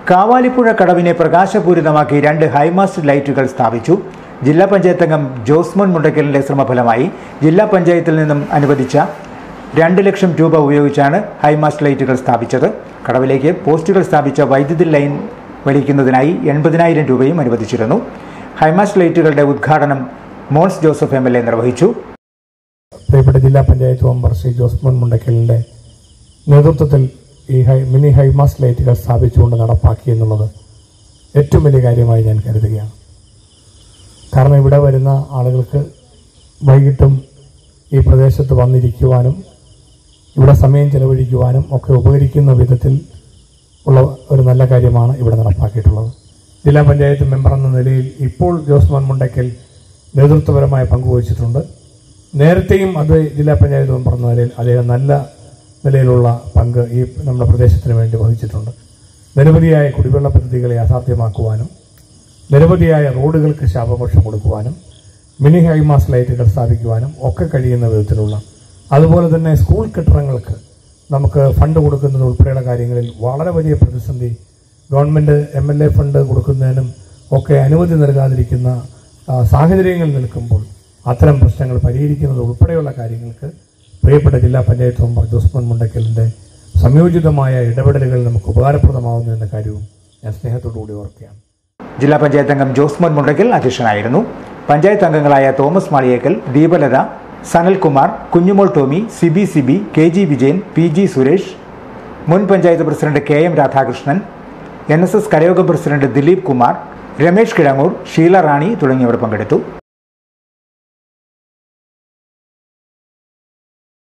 കാവാലിപ്പുഴ കടവിനെ പ്രകാശപൂരിതമാക്കി രണ്ട് ഹൈമാസ്റ്റ് ലൈറ്റുകൾ സ്ഥാപിച്ചു ജില്ലാ പഞ്ചായത്ത് അംഗം ജോസ്മോൻ മുണ്ടക്കലിന്റെ ശ്രമഫലമായി ജില്ലാ പഞ്ചായത്തിൽ നിന്നും അനുവദിച്ച രണ്ട് ലക്ഷം രൂപ ഉപയോഗിച്ചാണ് ഹൈമാസ്റ്റ് ലൈറ്റുകൾ സ്ഥാപിച്ചത് കടവിലേക്ക് പോസ്റ്റുകൾ സ്ഥാപിച്ച വൈദ്യുതി ലൈൻ വലിക്കുന്നതിനായി എൺപതിനായിരം രൂപയും അനുവദിച്ചിരുന്നു ഹൈമാസ്റ്റ് ലൈറ്റുകളുടെ ഉദ്ഘാടനം Mons Joseph M L A നിർവഹിച്ചു പ്രിയപ്പെട്ട ജില്ലാ പഞ്ചായത്ത് മെമ്പർ ശ്രീ ജോസ്മോൻ മുണ്ടക്കലിന്റെ നേതൃത്വത്തിൽ ഈ ഹൈ മിനി ഹൈമാസ് ലൈറ്റുകൾ സ്ഥാപിച്ചുകൊണ്ട് നടപ്പാക്കി എന്നുള്ളത് ഏറ്റവും വലിയ കാര്യമായി ഞാൻ കരുതുകയാണ് കാരണം ഇവിടെ വരുന്ന ആളുകൾക്ക് വൈകിട്ടും ഈ പ്രദേശത്ത് വന്നിരിക്കുവാനും ഇവിടെ സമയം ചെലവഴിക്കുവാനും ഒക്കെ ഉപകരിക്കുന്ന വിധത്തിൽ ഉള്ള ഒരു നല്ല കാര്യമാണ് ഇവിടെ നടപ്പാക്കിയിട്ടുള്ളത് ജില്ലാ പഞ്ചായത്ത് മെമ്പർ എന്ന നിലയിൽ ഇപ്പോൾ ജോസ്മോൻ മുണ്ടക്കൽ നേതൃത്വപരമായ പങ്കുവഹിച്ചിട്ടുണ്ട് നേരത്തെയും അത് ജില്ലാ പഞ്ചായത്ത് മെമ്പർ എന്ന നിലയിൽ അദ്ദേഹം നല്ല നിലയിലുള്ള പങ്ക് ഈ നമ്മുടെ പ്രദേശത്തിന് വേണ്ടി വഹിച്ചിട്ടുണ്ട് നിരവധിയായ കുടിവെള്ള പദ്ധതികളെ യാഥാർത്ഥ്യമാക്കുവാനും നിരവധിയായ റോഡുകൾക്ക് ശാപമോക്ഷം കൊടുക്കുവാനും മിനി ഹൈമാസ് ലൈറ്റുകൾ സ്ഥാപിക്കുവാനും ഒക്കെ കഴിയുന്ന വിധത്തിലുള്ള അതുപോലെ തന്നെ സ്കൂൾ കെട്ടിടങ്ങൾക്ക് നമുക്ക് ഫണ്ട് കൊടുക്കുന്നത് ഉൾപ്പെടെയുള്ള കാര്യങ്ങളിൽ വളരെ വലിയ പ്രതിസന്ധി government M L A fund കൊടുക്കുന്നതിനും ഒക്കെ അനുമതി നൽകാതിരിക്കുന്ന ആ, സാഹചര്യങ്ങൾ നിൽക്കുമ്പോൾ അത്തരം പ്രശ്നങ്ങൾ പരിഹരിക്കുന്നത് ഉൾപ്പെടെയുള്ള കാര്യങ്ങൾക്ക് പ്രിയപ്പെട്ട ജില്ലാ പഞ്ചായത്ത് മെമ്പർ ജോസ്മോൻ മുണ്ടക്കലിന്റെ സംയോജിതമായ ഇടപെടലുകൾ നമുക്ക് ഉപകാരപ്രദമാവുന്നു എന്ന കാര്യവും ഞാൻ സ്നേഹത്തോടുകൂടി ഓർക്കുകയാണ് ജില്ലാ പഞ്ചായത്ത് അംഗം ജോസ്മോൻ മുണ്ടക്കൽ അധ്യക്ഷനായിരുന്നു പഞ്ചായത്ത് അംഗങ്ങളായ Thomas Maliyekkal Deepalatha Sanalkumar Kunjumol Tomy Sibi Sibi K G Vijayan P G Suresh മുൻ panchayat president K M Radhakrishnan N S S Karayogam president Dileep Kumar Ramesh Kizhangoor Sheela Rani തുടങ്ങിയവർ പങ്കെടുത്തു